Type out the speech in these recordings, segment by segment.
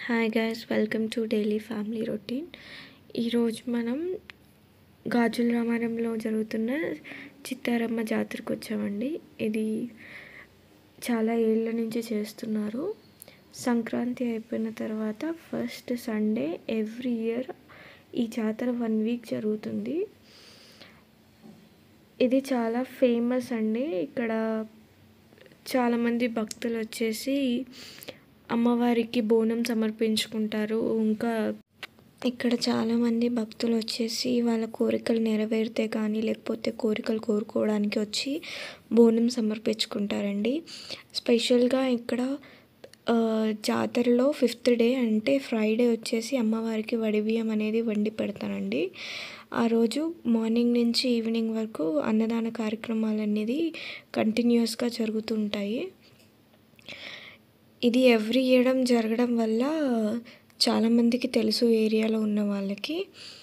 hi guys welcome to daily family routine ఈరోజు మనం గాజుల రామారంలో జరుగుతున్న చిత్తారమ్మ జాతరకు వచ్చామండి ఇది చాలా ఏళ్ళ నుంచి చేస్తున్నారు సంక్రాంతి అయిపోయిన తర్వాత ఫస్ట్ సండే ఎవ్రీ ఇయర్ ఈ జాతర వన్ వీక్ జరుగుతుంది ఇది చాలా ఫేమస్ అండి ఇక్కడ చాలామంది భక్తులు వచ్చేసి అమ్మవారికి బోనం సమర్పించుకుంటారు ఇంకా ఇక్కడ చాలామంది భక్తులు వచ్చేసి వాళ్ళ కోరికలు నెరవేరితే కానీ లేకపోతే కోరికలు కోరుకోవడానికి వచ్చి బోనం సమర్పించుకుంటారండి స్పెషల్గా ఇక్కడ ఆ, జాతరలో ఫిఫ్త్ డే అంటే ఫ్రైడే వచ్చేసి అమ్మవారికి వడిబియ్యం అనేది వండి పెడతానండి ఆ రోజు మార్నింగ్ నుంచి ఈవినింగ్ వరకు అన్నదాన కార్యక్రమాలు అనేది కంటిన్యూస్గా జరుగుతుంటాయి ఇది ఎవ్రీ ఇయర్ జరగడం వల్ల చాలామందికి తెలుసు ఏరియాలో ఉన్న వాళ్ళకి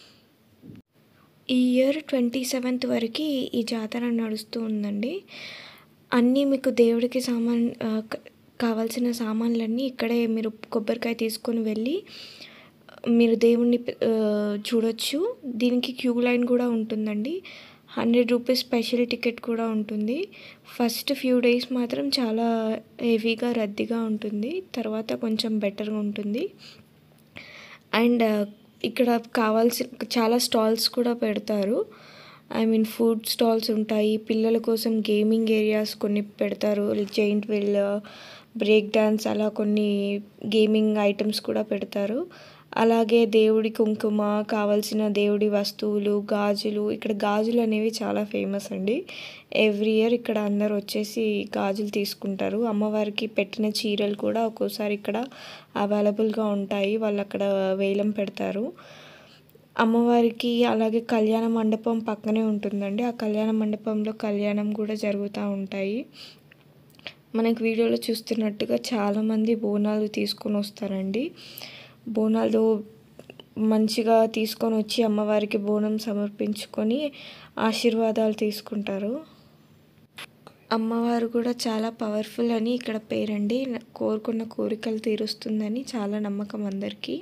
ఈ ఇయర్ ట్వంటీ సెవెంత్ వరకు ఈ జాతర నడుస్తూ ఉందండి అన్నీ మీకు దేవుడికి సామాన్ ఆ, క- కావాల్సిన సామాన్లన్నీ ఇక్కడే మీరు కొబ్బరికాయ తీసుకొని వెళ్ళి మీరు దేవుణ్ణి ఆ, చూడొచ్చు దీనికి క్యూ లైన్ కూడా ఉంటుందండి హండ్రెడ్ రూపీస్ స్పెషల్ టికెట్ కూడా ఉంటుంది ఫస్ట్ ఫ్యూ డేస్ మాత్రం చాలా హెవీగా రద్దీగా ఉంటుంది తర్వాత కొంచెం బెటర్గా ఉంటుంది అండ్ ఇక్కడ కావాల్సిన చాలా స్టాల్స్ కూడా పెడతారు ఐ మీన్ ఫుడ్ స్టాల్స్ ఉంటాయి పిల్లల కోసం గేమింగ్ ఏరియాస్ కొన్ని పెడతారు జైంట్ వీల్ బ్రేక్ డాన్స్ అలా కొన్ని గేమింగ్ ఐటమ్స్ కూడా పెడతారు అలాగే దేవుడి కుంకుమ కావాల్సిన దేవుడి వస్తువులు గాజులు ఇక్కడ గాజులు అనేవి చాలా ఫేమస్ అండి ఎవ్రీ ఇయర్ ఇక్కడ అందరు వచ్చేసి గాజులు తీసుకుంటారు అమ్మవారికి పెట్టిన చీరలు కూడా ఒక్కోసారి ఇక్కడ అవైలబుల్గా ఉంటాయి వాళ్ళు అక్కడ వేలం పెడతారు అమ్మవారికి అలాగే కళ్యాణ మండపం పక్కనే ఉంటుందండి ఆ కళ్యాణ మండపంలో కళ్యాణం కూడా జరుగుతూ ఉంటాయి మనకి వీడియోలో చూస్తున్నట్టుగా చాలామంది బోనాలు తీసుకొని వస్తారండి బోనాలు మంచిగా తీసుకొని వచ్చి అమ్మవారికి బోనం సమర్పించుకొని ఆశీర్వాదాలు తీసుకుంటారు అమ్మవారు కూడా చాలా పవర్ఫుల్ అని ఇక్కడ పేరండి కోరుకున్న కోరికలు తీరుస్తుందని చాలా నమ్మకం అందరికీ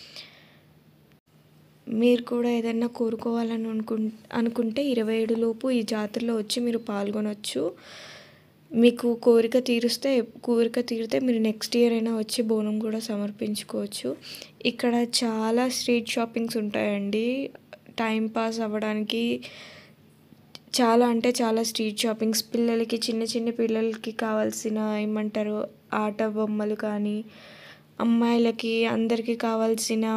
మీరు కూడా ఏదైనా కోరుకోవాలని అనుకు అనుకుంటే ఇరవై ఏడు లోపు ఈ జాతరలో వచ్చి మీరు పాల్గొనవచ్చు మీకు కోరిక తీరుస్తే కోరిక తీరితే మీరు నెక్స్ట్ ఇయర్ అయినా వచ్చి బోనం కూడా సమర్పించుకోవచ్చు ఇక్కడ చాలా స్ట్రీట్ షాపింగ్స్ ఉంటాయండి టైం పాస్ అవ్వడానికి చాలా అంటే చాలా స్ట్రీట్ షాపింగ్స్ పిల్లలకి చిన్న చిన్న పిల్లలకి కావాల్సిన ఏమంటారు ఆట బొమ్మలు కానీ అమ్మాయిలకి అందరికీ కావాల్సిన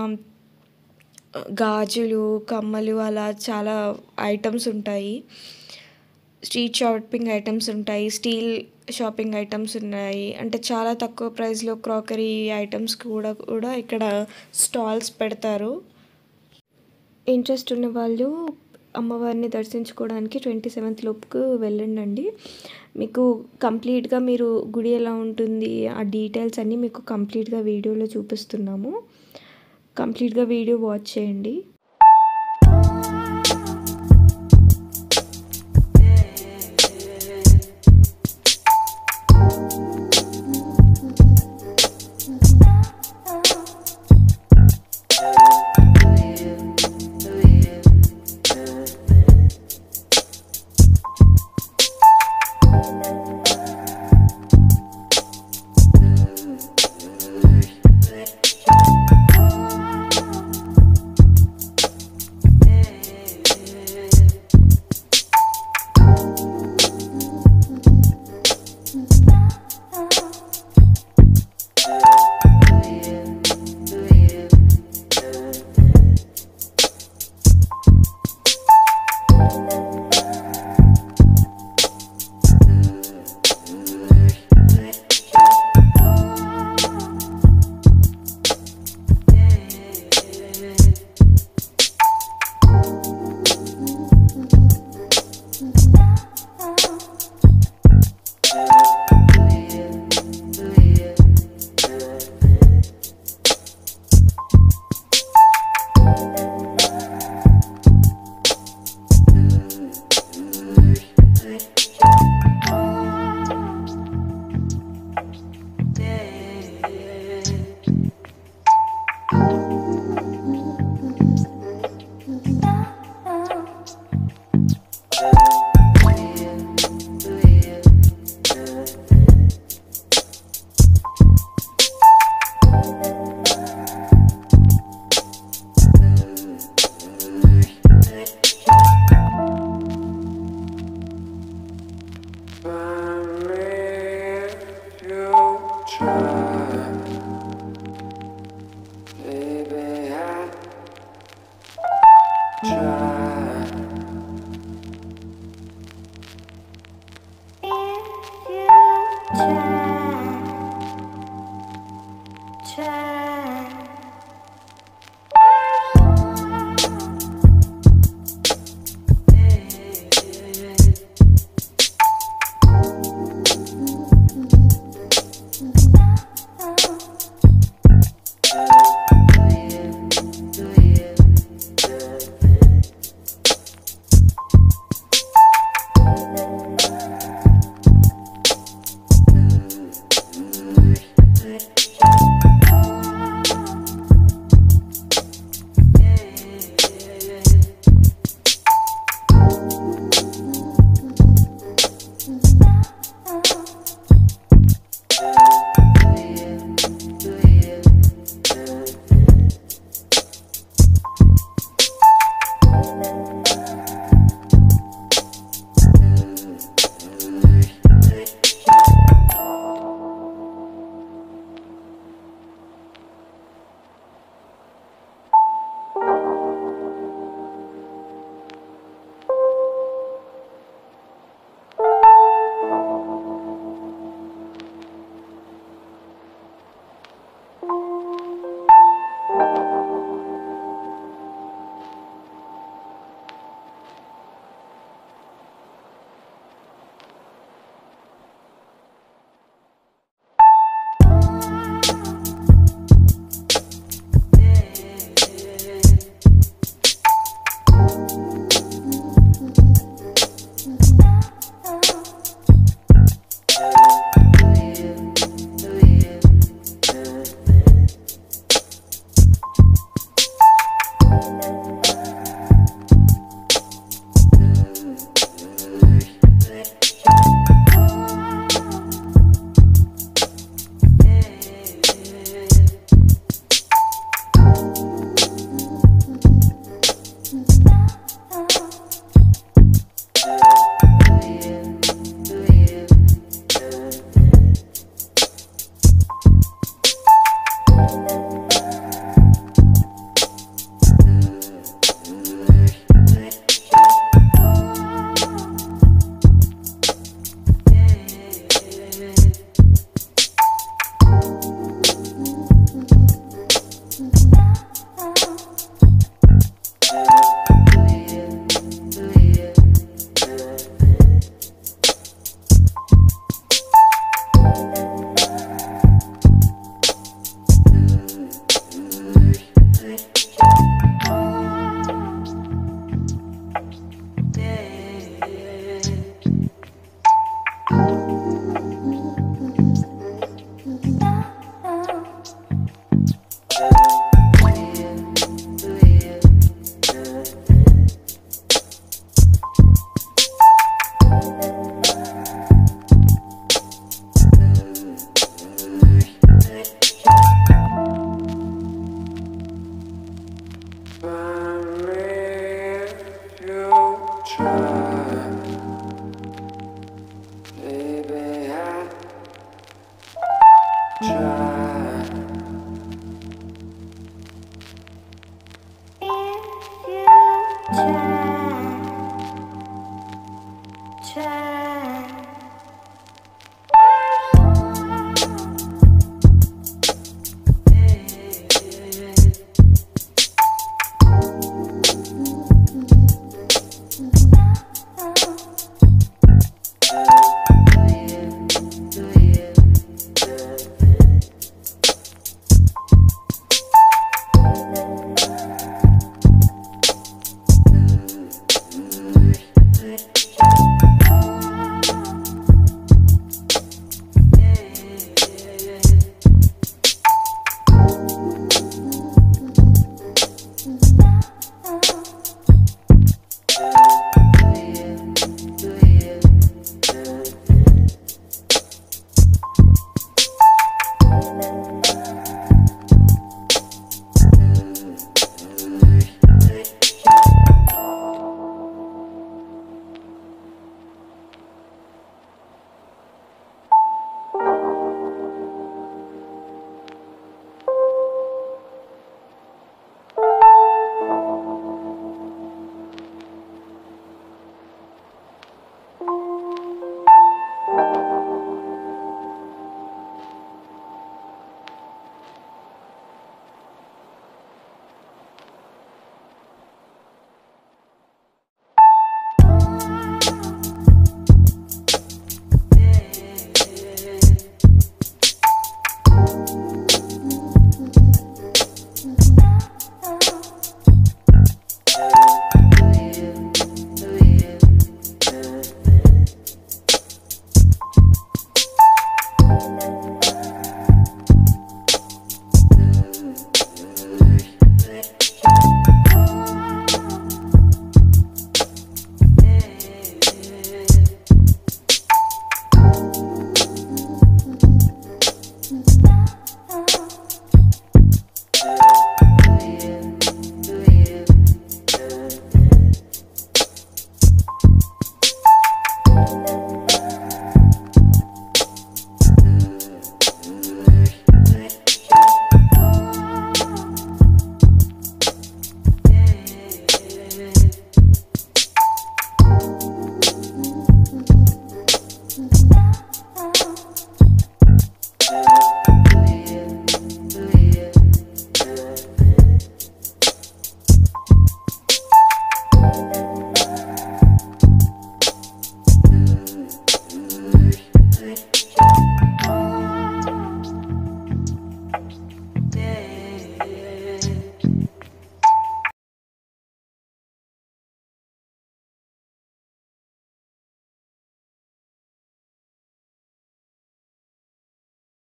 గాజులు కమ్మలు అలా చాలా ఐటమ్స్ ఉంటాయి స్ట్రీట్ షాపింగ్ ఐటమ్స్ ఉంటాయి స్టీల్ షాపింగ్ ఐటమ్స్ ఉన్నాయి అంటే చాలా తక్కువ ప్రైస్లో క్రాకరీ ఐటమ్స్ కూడా కూడా ఇక్కడ స్టాల్స్ పెడతారు ఇంట్రెస్ట్ ఉన్న వాళ్ళు అమ్మవారిని దర్శించుకోవడానికి ట్వంటీ సెవెంత్ లోపుకు వెళ్ళండి మీకు కంప్లీట్గా మీరు గుడి ఎలా ఉంటుంది ఆ డీటెయిల్స్ అన్నీ మీకు కంప్లీట్గా వీడియోలో చూపిస్తున్నాము కంప్లీట్గా వీడియో వాచ్ చేయండి